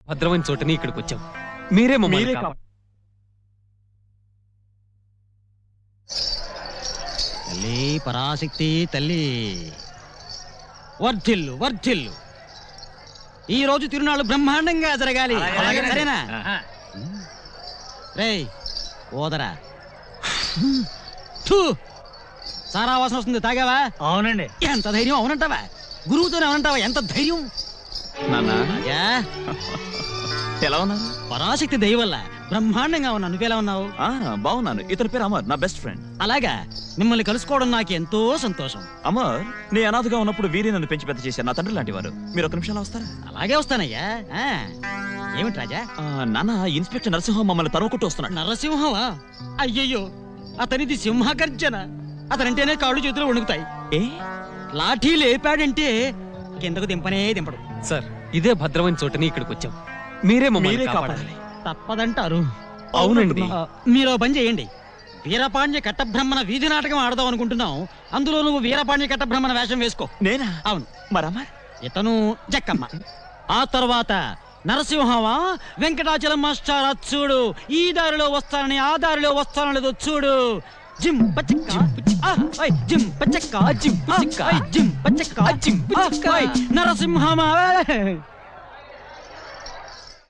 భద్రమైన చోటని ఇక్కడికి వచ్చాం మీరే మమ్మల్ని మీరే కాపాడాలి. తల్లి పరాశక్తి తల్లి వర్ధిల్లు వర్ధిల్లు ఈ రోజు తిరునాళ్ళు బ్రహ్మాండంగా జరగాలి అలాగే. సరేనా రేయ్ ఓదరా థూ. సారా వాసన వస్తుంది తాగావా అవునండి ఎంత ధైర్యం అవునంటావా గురువుతోనే అవునంటావా ఎంత ధైర్యం నాన్న రాజా ఎలా ఉన్నారు పరాశక్తి దయ వల్ల బ్రహ్మాండంగా ఉన్నా నువ్వెలా ఉన్నావు ఆ, బాగున్నాను ఇతని పేరు అమర్ నా బెస్ట్ ఫ్రెండ్ అలాగా మిమ్మల్ని కలుసుకోవడం నాకు ఎంతో సంతోషం అమర్ నీ అనాథగా ఉన్నప్పుడు వీరి నన్ను పెంచి పెద్ద చేశారు నా తండ్రి లాంటి వారు మీరు ఒక నిమిషాలు వస్తారా అలాగే వస్తానయ్యా ఆ, ఏమిటి రాజా ఆ, నాన్న ఇన్స్పెక్టర్ నరసింహం మమ్మల్ని తరుముకుంటూ వస్తున్నాడు నరసింహమా అయ్యయ్యో అతనిది సింహగర్జన అతనంటేనే కాళ్ళు చేతులు వణుకుతాయి ఏ లాఠీ లేపాడంటే కిందకు దింపనే దింపడు సార్ ఇదే భద్రమైన చోటని ఇక్కడికి వచ్చాం మీరే మమ్మల్ని మీరే కాపాడాలి కాపాడాలి తప్పదంటారు అవునండి ఆ, మీరు ఓ పని చేయండి వీరపాండ్య కట్టబ్రహ్మణ వీధి నాటకం ఆడదాం అనుకుంటున్నాం అందులో నువ్వు వీరపాండ్య కట్టబ్రహ్మణ వేషం వేసుకో నేనా అవును మరి అమర్ ఇతను జక్కమ్మ ఆ తర్వాత నరసింహమా వెంకటాచలం మాస్టర్ చూడు ఈ దారిలో వస్తానని ఆ దారిలో వస్తానని లేదో చూడు జిమ్ పచ్చక్క ఆ, ఓయ్, జిమ్ పచ్చక్క జిమ్ పచ్చక్క జిమ్ పచ్చక్క జిమ్ పచ్చక్క నరసింహమా